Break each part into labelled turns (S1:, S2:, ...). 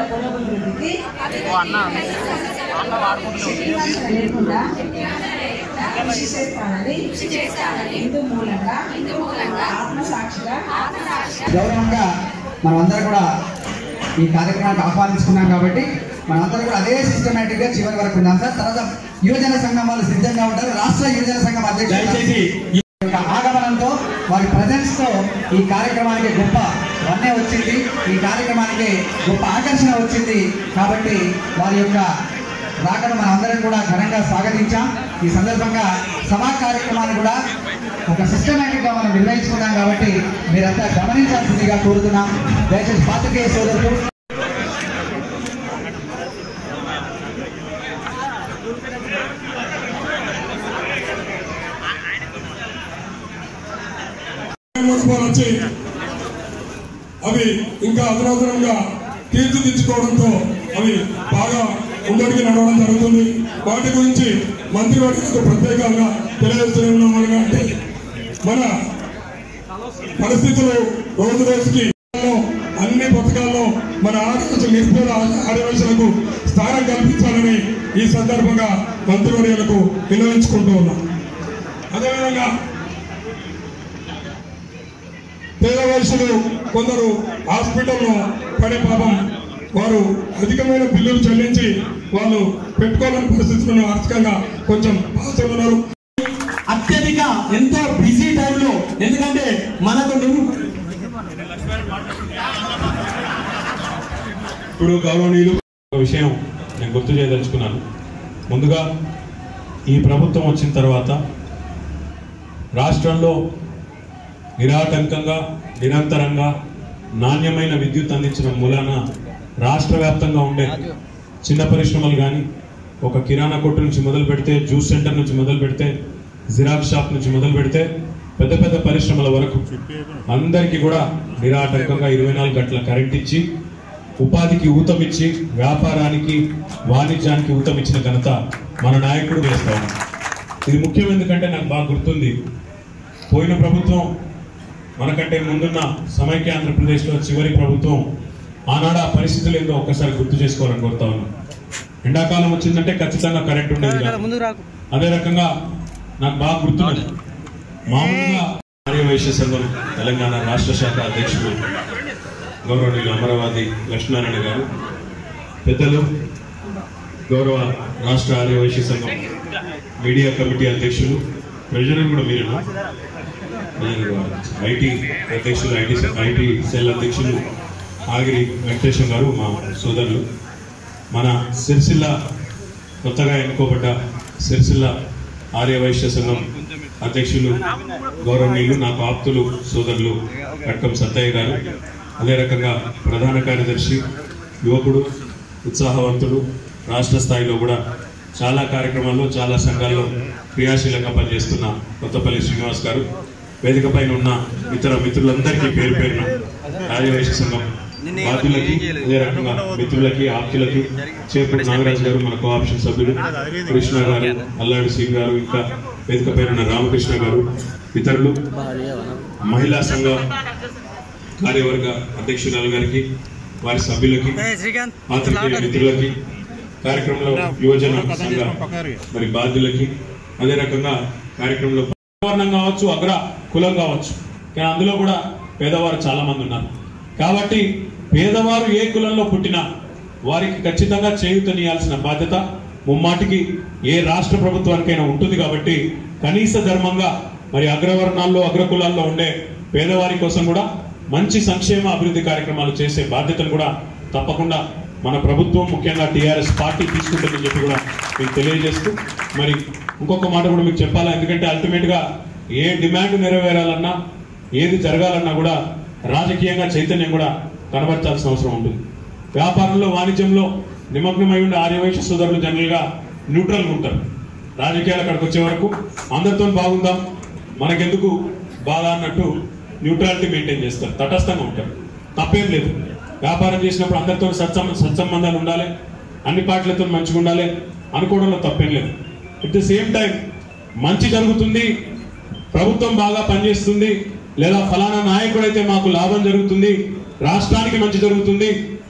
S1: పురోభివృద్ధికి చెక్కివాసన లేకుండా కృషి చేస్తానని హిందూ మూలంగా ఆత్మసాక్షిగా
S2: గౌరవంగా మనమందరం కూడా ఈ కార్యక్రమానికి ఆహ్వానించుకున్నాం కాబట్టి మనందరం కూడా అదే సిస్టమేటిక్ గా చివరి వరకు ఉందాం సార్ తర్వాత యువజన సంఘం వాళ్ళు సిద్ధంగా ఉంటారు రాష్ట్ర యువజన సంఘం అధ్యక్షులు
S3: దయచేసి
S2: యొక్క ఆగమనంతో వారి ప్రజెన్స్ తో ఈ కార్యక్రమానికి గొప్ప వన్నే వచ్చింది ఈ కార్యక్రమానికి గొప్ప ఆకర్షణ వచ్చింది కాబట్టి వారి యొక్క రాకను మనం అందరం కూడా ఘనంగా స్వాగతించాం ఈ సందర్భంగా సభా కార్యక్రమాన్ని కూడా ఒక సిస్టమేటిక్ గా మనం నిర్వహించుకున్నాం కాబట్టి మీరంతా గమనించాల్సిందిగా కోరుతున్నాం దయచేసి పాత్రికేయ సోదరులు
S4: మున్సిపల్ వచ్చి అవి ఇంకా అధునాతనంగా తీర్చిదిద్దుకోవడంతో అవి బాగా ముందడికి నడవడం జరుగుతుంది వాటి గురించి మంత్రివర్గకు ప్రత్యేకంగా తెలియజేస్తూనే ఉన్నాం అంటే మన పరిస్థితులు రోజు రోజుకి అన్ని పథకాల్లో మన ఆదివాసులు నిరుపేద ఆదివాసులకు స్థానం కల్పించాలని ఈ సందర్భంగా మంత్రివర్యులకు విన్నవించుకుంటూ ఉన్నాం అదేవిధంగా పేద వయసులు కొందరు హాస్పిటల్లో పడే పాపం వారు అధికమైన బిల్లులు చెల్లించి వాళ్ళు పెట్టుకోలేని పరిస్థితులను ఆర్థికంగా కొంచెం బాధ ఉన్నారు
S3: అత్యధిక ఎంతో బిజీ టైంలో ఎందుకంటే మనకు నిమ్-
S5: ఇప్పుడు గౌరవనీయులు ఒక విషయం నేను గుర్తు చేయదలుచుకున్నాను ముందుగా ఈ ప్రభుత్వం వచ్చిన తర్వాత రాష్ట్రంలో నిరాటంకంగా నిరంతరంగా నాణ్యమైన విద్యుత్ అందించిన మూలాన రాష్ట్ర వ్యాప్తంగా ఉండే చిన్న పరిశ్రమలు కానీ ఒక కిరాణా కొట్టు నుంచి మొదలు పెడితే జ్యూస్ సెంటర్ నుంచి మొదలు పెడితే జిరాక్స్ షాప్ నుంచి మొదలు పెడితే పెద్ద పెద్ద పరిశ్రమల వరకు అందరికీ కూడా నిరాటంకంగా ఇరవై నాలుగు గంటల కరెంట్ ఇచ్చి ఉపాధికి ఊతమిచ్చి వ్యాపారానికి వాణిజ్యానికి ఊతమిచ్చిన ఘనత మన నాయకుడు వేస్తా ఉన్నాడు. ఇది ముఖ్యం ఎందుకంటే నాకు బాగా గుర్తుంది పోయిన ప్రభుత్వం మనకంటే ముందున్న సమైక్య ఆంధ్రప్రదేశ్లో చివరి ప్రభుత్వం ఆనాడు ఆ పరిస్థితులు ఏందో ఒక్కసారి గుర్తు చేసుకోవాలని కోరుతా ఉన్నాను ఎండాకాలం వచ్చిందంటే ఖచ్చితంగా కరెంట్ ఉండేది కాదు. అదే రకంగా నాకు బాగా గుర్తున్నది మామూలుగా ఆర్యవైశ్య సంఘం తెలంగాణ రాష్ట్ర శాఖ అధ్యక్షుడు గౌరవనీయులు అమరావతి లక్ష్మీనారాయణ గారు పెద్దలు గౌరవ రాష్ట్ర ఆర్యవైశ్య సంఘం మీడియా కమిటీ అధ్యక్షులు ట్రెజరర్ కూడా మీరు ఐటీ అధ్యక్షులు ఐటీ ఐటీ సెల్ అధ్యక్షులు ఆగిరి వెంకటేశ్వర గారు మా సోదరులు మన సిరిసిల్ల కొత్తగా ఎన్నుకోబడ్డ సిరిసిల్ల ఆర్యవైశ్య సంఘం అధ్యక్షులు గౌరవనీయులు నాకు ఆప్తులు సోదరులు కట్కం సత్తయ్య గారు అదే రకంగా ప్రధాన కార్యదర్శి యువకుడు ఉత్సాహవంతుడు రాష్ట్ర స్థాయిలో కూడా చాలా కార్యక్రమాల్లో చాలా సంఘాల్లో క్రియాశీలంగా పనిచేస్తున్న కొత్తపల్లి శ్రీనివాస్ గారు వేదిక పైన ఉన్న ఇతర మిత్రులందరికీ పేరు పేరున ఆర్యవైశ్య సంఘం బాధ్యులకి అదే రకంగా మిత్రులకి ఆప్తులకి చేపూడి నాగరాజు గారు మన కోఆప్షన్ సభ్యులు కృష్ణ గారు అల్లాడి సింగ్ గారు ఇంకా వేదిక పైన ఉన్న రామకృష్ణ గారు ఇతరులు మహిళా సంఘ కార్యవర్గ అధ్యక్షురాలు గారికి వారి సభ్యులకి పాత్రికేయ మిత్రులకి కార్యక్రమంలో యువజన సంఘ మరి బాధ్యులకి అదే రకంగా కార్యక్రమంలో వర్ణం కావచ్చు అగ్ర కులం కావచ్చు కానీ అందులో కూడా పేదవారు చాలా మంది ఉన్నారు కాబట్టి పేదవారు ఏ కులంలో పుట్టినా వారికి ఖచ్చితంగా చేయూతనియాల్సిన బాధ్యత ముమ్మాటికి ఏ రాష్ట్ర ప్రభుత్వానికైనా ఉంటుంది కాబట్టి కనీస ధర్మంగా మరి అగ్రవర్ణాల్లో అగ్రకులాల్లో ఉండే పేదవారి కోసం కూడా మంచి సంక్షేమ అభివృద్ధి కార్యక్రమాలు చేసే బాధ్యతను కూడా తప్పకుండా మన ప్రభుత్వం ముఖ్యంగా టీఆర్ఎస్ పార్టీ తీసుకుంటుందని చెప్పి కూడా మీకు తెలియజేస్తూ మరి ఇంకొక మాట కూడా మీకు చెప్పాలా ఎందుకంటే అల్టిమేట్ గా ఏ డిమాండ్ నెరవేరాలన్నా ఏది జరగాలన్నా కూడా రాజకీయంగా చైతన్యం కూడా కనబరచాల్సిన అవసరం ఉంటుంది వ్యాపారంలో వాణిజ్యంలో నిమగ్నమై ఉండే ఆర్యవైశ్య సోదరులు జనరల్ గా న్యూట్రల్ ఉంటారు రాజకీయాలు అక్కడికి వచ్చే వరకు అందరితో బాగుందాం మనకెందుకు బాధ అన్నట్టు న్యూట్రాలిటీ మెయింటైన్ చేస్తారు తటస్థంగా ఉంటారు తప్పేం లేదు వ్యాపారం చేసినప్పుడు అందరితో సత్సం సత్సంబంధాలు ఉండాలి అన్ని పార్టీలతో మంచిగా ఉండాలి అనుకోవడంలో తప్పేం లేదు ఎట్ ది సేమ్ టైం మంచి జరుగుతుంది ప్రభుత్వం బాగా పనిచేస్తుంది లేదా ఫలానా నాయకుడైతే మాకు లాభం జరుగుతుంది రాష్ట్రానికి మంచి జరుగుతుంది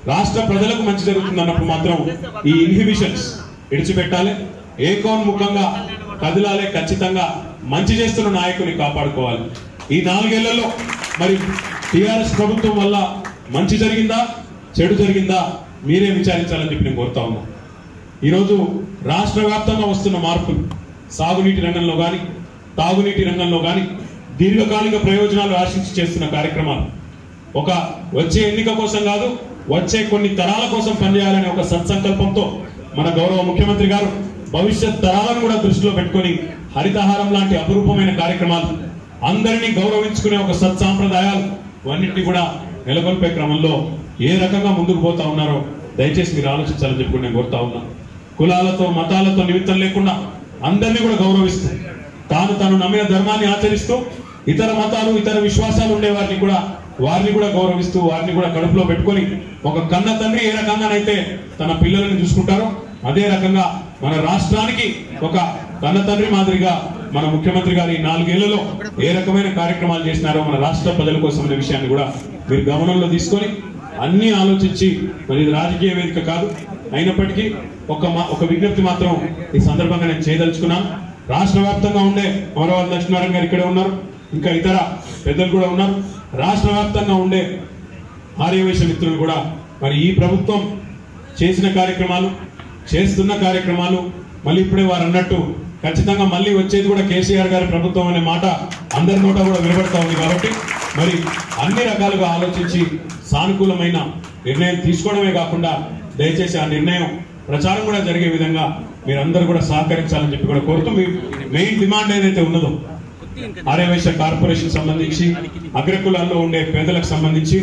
S5: రాష్ట్ర ప్రజలకు మంచి జరుగుతుంది అన్నప్పుడు మాత్రం ఈ ఇన్హిబిషన్స్ విడిచిపెట్టాలి ఏకోన్ముఖంగా కదిలాలే ఖచ్చితంగా మంచి చేస్తున్న నాయకుని కాపాడుకోవాలి ఈ నాలుగేళ్లలో మరి టిఆర్ఎస్ ప్రభుత్వం వల్ల మంచి జరిగిందా చెడు జరిగిందా మీరే విచారించాలని చెప్పి నేను కోరుతా ఉన్నా ఈరోజు రాష్ట్ర వ్యాప్తంగా వస్తున్న మార్పులు సాగునీటి రంగంలో కానీ తాగునీటి రంగంలో కానీ దీర్ఘకాలిక ప్రయోజనాలు ఆశించి చేస్తున్న కార్యక్రమాలు ఒక వచ్చే ఎన్నిక కోసం కాదు వచ్చే కొన్ని తరాల కోసం పనిచేయాలనే ఒక సత్సంకల్పంతో మన గౌరవ ముఖ్యమంత్రి గారు భవిష్యత్ తరాలను కూడా దృష్టిలో పెట్టుకొని హరితహారం లాంటి అపురూపమైన కార్యక్రమాలు అందరినీ గౌరవించుకునే ఒక సత్సాంప్రదాయాలు అన్నింటినీ కూడా నెలకొల్పే క్రమంలో ఏ రకంగా ముందుకు పోతా ఉన్నారో దయచేసి మీరు ఆలోచించాలని చెప్పి నేను కోరుతా ఉన్నా కులాలతో మతాలతో నిమిత్తం లేకుండా అందరినీ కూడా గౌరవిస్తూ తాను తాను నమ్మిన ధర్మాన్ని ఆచరిస్తూ ఇతర మతాలు ఇతర విశ్వాసాలు ఉండే వారిని కూడా వారిని కూడా గౌరవిస్తూ వారిని కూడా కడుపులో పెట్టుకొని ఒక కన్న తండ్రి ఏ రకంగానైతే తన పిల్లలను చూసుకుంటారో అదే రకంగా మన రాష్ట్రానికి ఒక కన్న తండ్రి మాదిరిగా మన ముఖ్యమంత్రి గారు ఈ నాలుగేళ్లలో ఏ రకమైన కార్యక్రమాలు చేసినారో మన రాష్ట్ర ప్రజల కోసం అనే విషయాన్ని కూడా మీరు గమనంలో తీసుకొని అన్ని ఆలోచించి మరి ఇది రాజకీయ వేదిక కాదు అయినప్పటికీ ఒక మా- ఒక విజ్ఞప్తి మాత్రం ఈ సందర్భంగా నేను చేయదలుచుకున్నాను రాష్ట్ర వ్యాప్తంగా ఉండే అమరవారి లక్ష్మీనారాయణ గారు ఇక్కడే ఉన్నారు ఇంకా ఇతర పెద్దలు కూడా ఉన్నారు రాష్ట్ర వ్యాప్తంగా ఉండే ఆర్యవైశ్య మిత్రులు కూడా మరి ఈ ప్రభుత్వం చేసిన కార్యక్రమాలు చేస్తున్న కార్యక్రమాలు మళ్ళీ ఇప్పుడే వారు అన్నట్టు ఖచ్చితంగా మళ్ళీ వచ్చేది కూడా కేసీఆర్ గారి ప్రభుత్వం అనే మాట అందరి నోట కూడా వినబడతా ఉంది కాబట్టి మరి అన్ని రకాలుగా ఆలోచించి సానుకూలమైన నిర్ణయం తీసుకోవడమే కాకుండా దయచేసి ఆ నిర్ణయం ప్రచారం కూడా జరిగే విధంగా మీరందరూ కూడా సహకరించాలని చెప్పి కూడా కోరుతూ మీ మెయిన్ డిమాండ్ ఏదైతే ఉన్నదో ఆర్యవైశ్య కార్పొరేషన్ సంబంధించి అగ్రకులాల్లో ఉండే పేదలకు సంబంధించి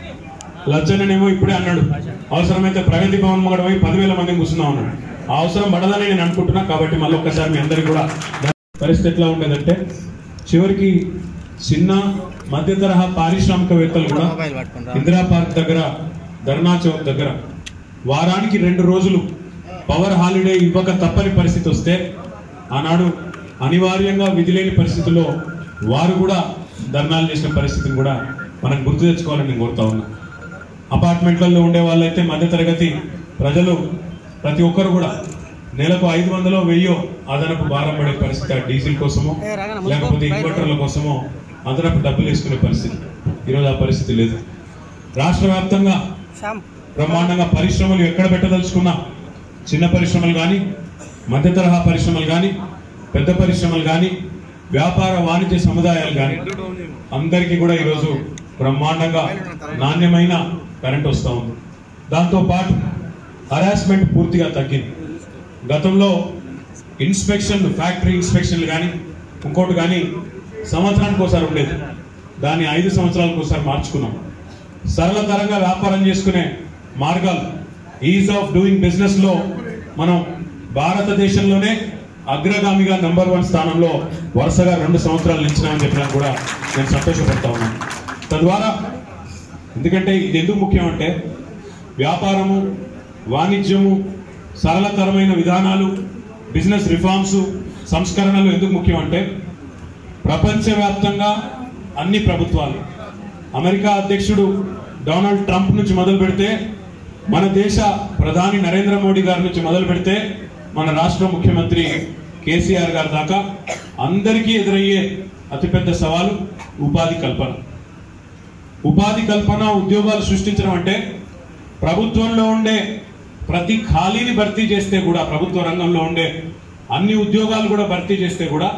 S5: లజ్జననేమో ఇప్పుడే అన్నాడు అవసరమైతే ప్రగతి భవన్ మొగడ పోయి పదివేల మంది కూర్చున్నాం అన్నాడు ఆ అవసరం పడదని నేను అనుకుంటున్నా కాబట్టి మళ్ళీ ఒక్కసారి మీ అందరికి కూడా పరిస్థితి ఎట్లా ఉండేదంటే చివరికి చిన్న మధ్య తరహా పారిశ్రామికవేత్తలు కూడా ఇందిరా పార్క్ దగ్గర ధర్నా చౌక్ దగ్గర వారానికి రెండు రోజులు పవర్ హాలిడే ఇవ్వక తప్పని పరిస్థితి వస్తే ఆనాడు అనివార్యంగా విధి లేని పరిస్థితుల్లో వారు కూడా ధర్నాలు చేసిన పరిస్థితిని కూడా మనం గుర్తు తెచ్చుకోవాలని నేను కోరుతా ఉన్నా అపార్ట్మెంట్లలో ఉండే వాళ్ళైతే మధ్యతరగతి ప్రజలు ప్రతి ఒక్కరు కూడా నెలకు ఐదు వందలో వెయ్యో అదనపు భారం పడే పరిస్థితి ఆ డీజిల్ కోసమో లేకపోతే ఇన్వర్టర్ల కోసమో అదనపు డబ్బులు వేసుకునే పరిస్థితి ఈరోజు ఆ పరిస్థితి లేదు రాష్ట్ర వ్యాప్తంగా బ్రహ్మాండంగా పరిశ్రమలు ఎక్కడ పెట్టదలుచుకున్నా చిన్న పరిశ్రమలు కానీ మధ్య తరహా పరిశ్రమలు కానీ పెద్ద పరిశ్రమలు కానీ వ్యాపార వాణిజ్య సముదాయాలు కానీ అందరికీ కూడా ఈరోజు బ్రహ్మాండంగా నాణ్యమైన కరెంట్ వస్తూ ఉంది దాంతో పాటు హరాస్మెంట్ పూర్తిగా తగ్గింది గతంలో ఇన్స్పెక్షన్ ఫ్యాక్టరీ ఇన్స్పెక్షన్లు కానీ ఇంకోటి కానీ సంవత్సరానికి ఒకసారి ఉండేది దాన్ని ఐదు సంవత్సరాలకు ఒకసారి మార్చుకున్నాం సరళతరంగా వ్యాపారం చేసుకునే మార్గాలు ఈజ్ ఆఫ్ డూయింగ్ బిజినెస్ లో మనం భారతదేశంలోనే అగ్రగామిగా నంబర్ వన్ స్థానంలో వరుసగా రెండు సంవత్సరాలు నిలిచినామని చెప్పడానికి కూడా నేను సంతోషపడతా ఉన్నాను తద్వారా ఎందుకంటే ఇది ఎందుకు ముఖ్యం అంటే వ్యాపారము వాణిజ్యము సరళతరమైన విధానాలు బిజినెస్ రిఫార్మ్స్ సంస్కరణలు ఎందుకు ముఖ్యం అంటే ప్రపంచవ్యాప్తంగా అన్ని ప్రభుత్వాలు అమెరికా అధ్యక్షుడు డొనాల్డ్ ట్రంప్ నుంచి మొదలు పెడితే మన దేశ ప్రధాని నరేంద్ర మోడీ గారి నుంచి మొదలు పెడితే మన రాష్ట్ర ముఖ్యమంత్రి కేసీఆర్ గారి దాకా అందరికీ ఎదురయ్యే అతిపెద్ద సవాలు ఉపాధి కల్పన ఉపాధి కల్పన ఉద్యోగాలు సృష్టించడం అంటే ప్రభుత్వంలో ఉండే ప్రతి ఖాళీని భర్తీ చేస్తే కూడా ప్రభుత్వ రంగంలో ఉండే అన్ని ఉద్యోగాలు కూడా భర్తీ చేస్తే కూడా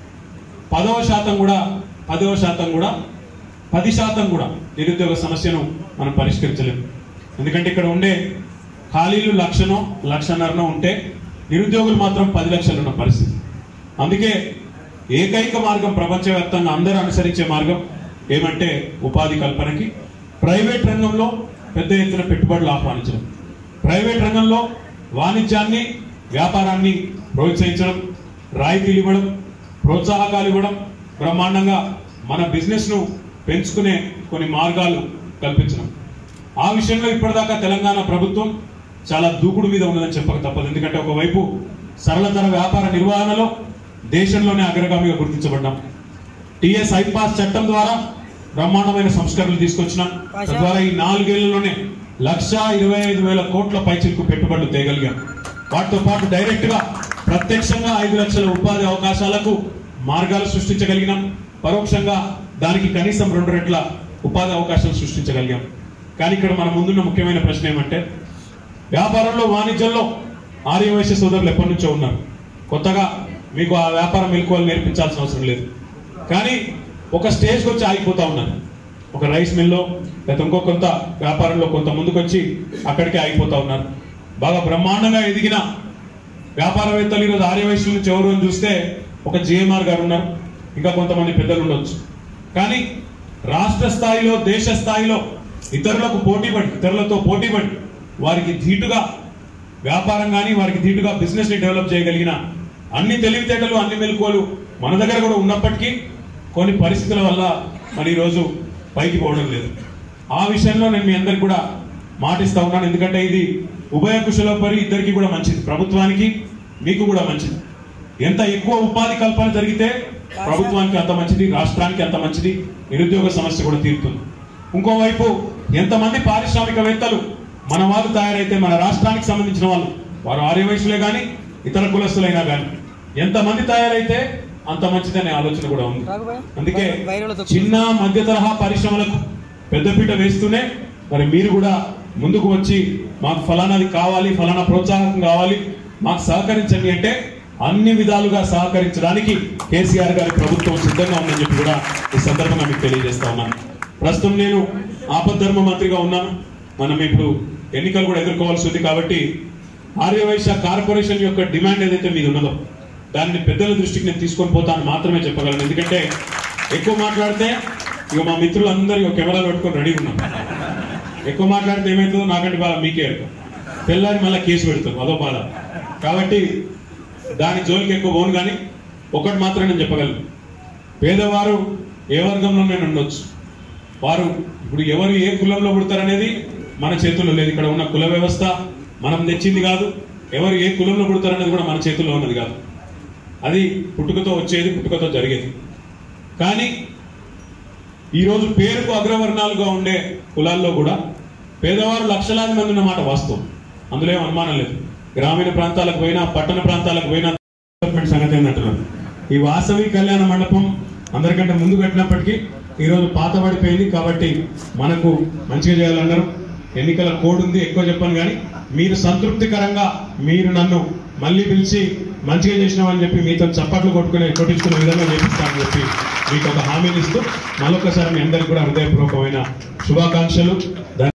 S5: పదవ శాతం కూడా పదవ శాతం కూడా పది శాతం కూడా నిరుద్యోగ సమస్యను మనం పరిష్కరించలేము ఎందుకంటే ఇక్కడ ఉండే ఖాళీలు లక్షనో లక్షన్నరనో ఉంటే నిరుద్యోగులు మాత్రం పది లక్షలు ఉన్న పరిస్థితి అందుకే ఏకైక మార్గం ప్రపంచవ్యాప్తంగా అందరూ అనుసరించే మార్గం ఏమంటే ఉపాధి కల్పనకి ప్రైవేట్ రంగంలో పెద్ద ఎత్తున పెట్టుబడులు ఆహ్వానించడం ప్రైవేట్ రంగంలో వాణిజ్యాన్ని వ్యాపారాన్ని ప్రోత్సహించడం రాయితీలు ఇవ్వడం ప్రోత్సాహకాలు ఇవ్వడం బ్రహ్మాండంగా మన బిజినెస్ ను పెంచుకునే కొన్ని మార్గాలు కల్పించడం ఆ విషయంలో ఇప్పటిదాకా తెలంగాణ ప్రభుత్వం చాలా దూకుడు మీద ఉన్నదని చెప్పక తప్పదు ఎందుకంటే ఒకవైపు సరళతర వ్యాపార నిర్వహణలో దేశంలోనే అగ్రగామిగా గుర్తించబడ్డాం టిఎస్ ఐపాస్ చట్టం ద్వారా బ్రహ్మాండమైన సంస్కరణలు తీసుకొచ్చినాం తద్వారా ఈ నాలుగేళ్లలోనే లక్ష ఇరవై ఐదు వేల కోట్ల పైచిలకు పెట్టుబడులు తేగలిగాం వాటితో పాటు డైరెక్ట్ గా ప్రత్యక్షంగా ఐదు లక్షల ఉపాధి అవకాశాలకు మార్గాలు సృష్టించగలిగినాం పరోక్షంగా దానికి కనీసం రెండు రెట్ల ఉపాధి అవకాశాలు సృష్టించగలిగాం కానీ ఇక్కడ మన ముందున్న ముఖ్యమైన ప్రశ్న ఏమంటే వ్యాపారంలో వాణిజ్యంలో ఆర్యవైశ్య సోదరులు ఎప్పటి నుంచో ఉన్నారు కొత్తగా మీకు ఆ వ్యాపారం మెలకువలు నేర్పించాల్సిన అవసరం లేదు కానీ ఒక స్టేజ్కి వచ్చి ఆగిపోతా ఉన్నారు ఒక రైస్ మిల్లో లేదా ఇంకో కొంత వ్యాపారంలో కొంత ముందుకొచ్చి అక్కడికే ఆగిపోతా ఉన్నారు బాగా బ్రహ్మాండంగా ఎదిగిన వ్యాపారవేత్తలు ఈరోజు ఆర్యవైశ్యుల నుంచి ఎవరు అని చూస్తే ఒక జిఎంఆర్ గారు ఉన్నారు ఇంకా కొంతమంది పెద్దలు ఉండొచ్చు కానీ రాష్ట్ర స్థాయిలో దేశ స్థాయిలో ఇతరులకు పోటీపడి ఇతరులతో పోటీపడి వారికి ధీటుగా వ్యాపారం కానీ వారికి ధీటుగా బిజినెస్ ని డెవలప్ చేయగలిగిన అన్ని తెలివితేటలు అన్ని మెలకువలు మన దగ్గర కూడా ఉన్నప్పటికీ కొన్ని పరిస్థితుల వల్ల మరి ఈరోజు పైకి పోవడం లేదు ఆ విషయంలో నేను మీ అందరికి కూడా మాటిస్తా ఉన్నాను ఎందుకంటే ఇది ఉభయ కుశలోపరి ఇద్దరికి కూడా మంచిది ప్రభుత్వానికి మీకు కూడా మంచిది ఎంత ఎక్కువ ఉపాధి కల్పన జరిగితే ప్రభుత్వానికి అంత మంచిది రాష్ట్రానికి అంత మంచిది నిరుద్యోగ సమస్య కూడా తీరుతుంది ఇంకోవైపు ఎంతమంది పారిశ్రామికవేత్తలు మన వాళ్ళు తయారైతే మన రాష్ట్రానికి సంబంధించిన వాళ్ళు వారు ఆర్యవయసులే కానీ ఇతర కులస్తులైనా కానీ ఎంతమంది తయారైతే అంత మంచిదనే ఆలోచన కూడా ఉంది అందుకే చిన్న మధ్య తరహా పరిశ్రమలకు పెద్దపీట వేస్తూనే మరి మీరు కూడా ముందుకు వచ్చి మాకు ఫలానాది కావాలి ఫలానా ప్రోత్సాహం కావాలి మాకు సహకరించండి అంటే అన్ని విధాలుగా సహకరించడానికి కేసీఆర్ గారి ప్రభుత్వం సిద్ధంగా ఉందని చెప్పి కూడా ఈ సందర్భంగా మీకు తెలియజేస్తా ఉన్నాను ప్రస్తుతం నేను ఆపద్ధర్మ మంత్రిగా ఉన్నాను మనం ఇప్పుడు ఎన్నికలు కూడా ఎదుర్కోవాల్సి ఉంది కాబట్టి ఆర్యవైశ్య కార్పొరేషన్ యొక్క డిమాండ్ ఏదైతే మీద ఉన్నదో దానిని పెద్దల దృష్టికి నేను తీసుకొని పోతాను మాత్రమే చెప్పగలను ఎందుకంటే ఎక్కువ మాట్లాడితే ఇక మా మిత్రులు అందరూ కెమెరాలు పెట్టుకొని రెడీగా ఉన్నాం ఎక్కువ మాట్లాడితే ఏమవుతుందో నాకంటే బాగా మీకే ఎరుక తెల్లారి మళ్ళీ కేసు పెడతాం అదో బాధ కాబట్టి దాని జోలికి ఎక్కువ పోను కానీ ఒకటి మాత్రం నేను చెప్పగలను పేదవారు ఏ వర్గంలో నేను ఉండొచ్చు వారు ఇప్పుడు ఎవరు ఏ కులంలో పుడతారనేది మన చేతుల్లో లేదు ఇక్కడ ఉన్న కుల వ్యవస్థ మనం తెచ్చింది కాదు ఎవరు ఏ కులంలో పుడతారనేది కూడా మన చేతుల్లో ఉన్నది కాదు అది పుట్టుకతో వచ్చేది పుట్టుకతో జరిగేది కానీ ఈరోజు పేరుకు అగ్రవర్ణాలుగా ఉండే కులాల్లో కూడా పేదవారు లక్షలాది మంది ఉన్నమాట వాస్తవం అందులో ఏం అనుమానం లేదు గ్రామీణ ప్రాంతాలకు పోయినా పట్టణ ప్రాంతాలకు పోయినా డెవలప్మెంట్ సంగతి ఏంటంటున్నారు ఈ వాసవి కళ్యాణ మండపం అందరికంటే ముందు కట్టినప్పటికీ ఈరోజు పాతబడిపోయింది కాబట్టి మనకు మంచిగా చేయాలన్నారు ఎన్నికల కోడ్ ఉంది ఎక్కువ చెప్పను కానీ మీరు సంతృప్తికరంగా మీరు నన్ను మళ్ళీ పిలిచి మంచిగా చేసినామని చెప్పి మీతో చప్పట్లు కొట్టుకునే కొట్టించుకునే విధంగా చేపిస్తానని చెప్పి మీకు ఒక హామీని ఇస్తూ మరొకసారి మీ అందరికి కూడా హృదయపూర్వకమైన శుభాకాంక్షలు ధన్య-